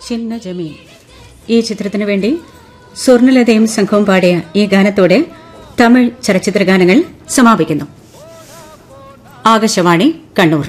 ചിന്ന ജമീൻ ഈ ചിത്രത്തിനു വേണ്ടി സ്വർണലതയും സംഘവും പാടിയ ഈ ഗാനത്തോടെ തമിഴ് ചലച്ചിത്ര ഗാനങ്ങൾ സമാപിക്കുന്നു ആകാശവാണി കണ്ണൂർ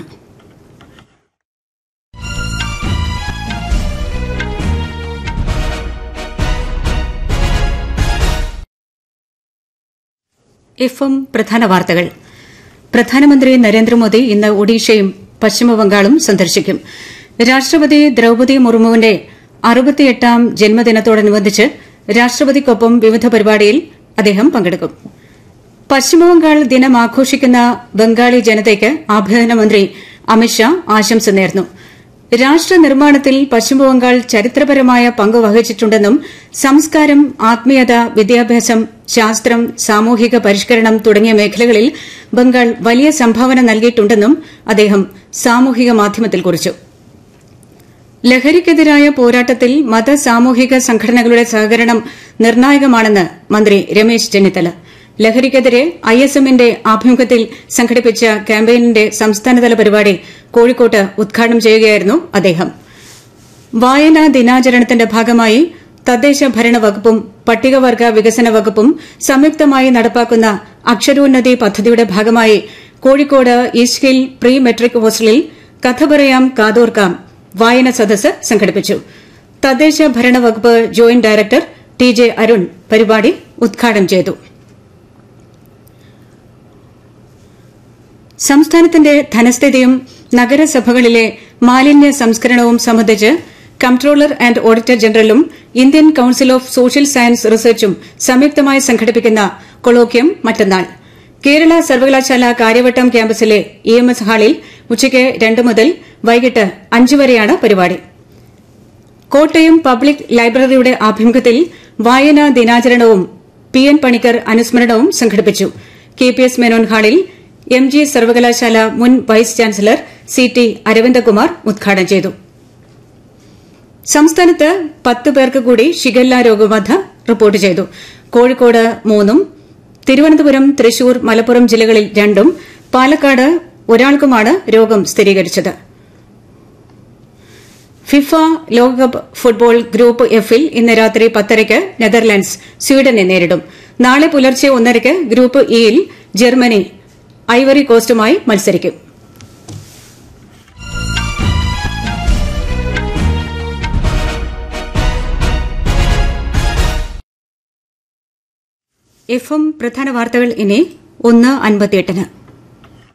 എഫും പ്രധാന വാർത്തകൾ പ്രധാനമന്ത്രി നരേന്ദ്രമോദി ഇന്ന് ഒഡീഷയും പശ്ചിമബംഗാളും സന്ദർശിക്കും രാഷ്ട്രപതി ദ്രൌപതി മുർമുവിന്റെ അറുപത്തിയെട്ടാം ജന്മദിനത്തോടനുബന്ധിച്ച് രാഷ്ട്രപതിക്കൊപ്പം വിവിധ പരിപാടിയിൽ അദ്ദേഹം പങ്കെടുക്കും പശ്ചിമബംഗാൾ ദിനം ആഘോഷിക്കുന്ന ബംഗാളി ജനതയ്ക്ക് ആഭ്യന്തരമന്ത്രി അമിത്ഷാ ആശംസ നേർന്നു രാഷ്ട്ര നിർമ്മാണത്തിൽ പശ്ചിമബംഗാൾ ചരിത്രപരമായ പങ്ക് വഹിച്ചിട്ടുണ്ടെന്നും സംസ്കാരം ആത്മീയത വിദ്യാഭ്യാസം ശാസ്ത്രം സാമൂഹിക പരിഷ്കരണം തുടങ്ങിയ മേഖലകളിൽ ബംഗാൾ വലിയ സംഭാവന നൽകിയിട്ടുണ്ടെന്നും അദ്ദേഹം സാമൂഹിക മാധ്യമത്തിൽ കുറിച്ചു ലഹരിക്കെതിരായ പോരാട്ടത്തിൽ മത സാമൂഹിക സംഘടനകളുടെ സഹകരണം നിർണായകമാണെന്ന് മന്ത്രി രമേശ് ചെന്നിത്തല ലഹരിക്കെതിരെ ഐ എസ് എമ്മിന്റെ ആഭിമുഖ്യത്തിൽ സംഘടിപ്പിച്ച ക്യാമ്പയിനിന്റെ സംസ്ഥാനതല പരിപാടി കോഴിക്കോട്ട് ഉദ്ഘാടനം ചെയ്യുകയായിരുന്നു അദ്ദേഹം വായനാ ദിനാചരണത്തിന്റെ ഭാഗമായി തദ്ദേശ ഭരണ വകുപ്പും പട്ടികവർഗ വികസന വകുപ്പും സംയുക്തമായി നടപ്പാക്കുന്ന അക്ഷരോന്നതി പദ്ധതിയുടെ ഭാഗമായി Kozhikode East Hill pre matric ഹോസ്റ്റലിൽ കഥ പറയാം കാതോർക്കാം വായന സദസ്സ് സംഘടിപ്പിച്ചു തദ്ദേശ ഭരണ വകുപ്പ് joint director T J Arun പരിപാടി ഉദ്ഘാടനം ചെയ്തു സംസ്ഥാനത്തിന്റെ ധനസ്ഥിതിയും നഗരസഭകളിലെ മാലിന്യ സംസ്കരണവും സംബന്ധിച്ച് കംട്രോളർ ആൻഡ് ഓഡിറ്റർ ജനറലും Indian council of social science റിസർച്ചും സംയുക്തമായി സംഘടിപ്പിക്കുന്ന കൊളോക്യം മറ്റന്നാൾ കേരള സർവകലാശാല കാര്യവട്ടം ക്യാമ്പസിലെ ഇ എം എസ് ഹാളിൽ ഉച്ചയ്ക്ക് രണ്ട് മുതൽ വൈകിട്ട് അഞ്ച് വരെയാണ് പരിപാടി കോട്ടയം പബ്ലിക് ലൈബ്രറിയുടെ ആഭിമുഖ്യത്തിൽ വായനാ ദിനാചരണവും പി എൻ പണിക്കർ അനുസ്മരണവും സംഘടിപ്പിച്ചു കെ പി എസ് മേനോൻ ഹാളിൽ എം ജി സർവകലാശാല മുൻ vice chancellor C T Aravindakumar ഉദ്ഘാടനം ചെയ്തു സംസ്ഥാനത്ത് പത്ത് പേർക്ക് കൂടി ഷിഗല്ല രോഗബാധ റിപ്പോർട്ട് ചെയ്തു കോഴിക്കോട് മൂന്നും തിരുവനന്തപുരം തൃശൂർ മലപ്പുറം ജില്ലകളിൽ രണ്ടും പാലക്കാട് ഒരാൾക്കുമാണ് രോഗം സ്ഥിരീകരിച്ചത് ഫിഫ ലോകകപ്പ് ഫുട്ബോൾ ഗ്രൂപ്പ് എഫിൽ ഇന്ന് രാത്രി പത്തരയ്ക്ക് നെതർലാൻഡ്സ് സ്വീഡനെ നേരിടും നാളെ പുലർച്ചെ ഒന്നരയ്ക്ക് ഗ്രൂപ്പ് ഇയിൽ ജർമ്മനി ഐവറി കോസ്റ്റുമായി മത്സരിക്കും എഫും പ്രധാന വാർത്തകൾ ഇനി ഒന്ന് അൻപത്തിയെട്ടിന്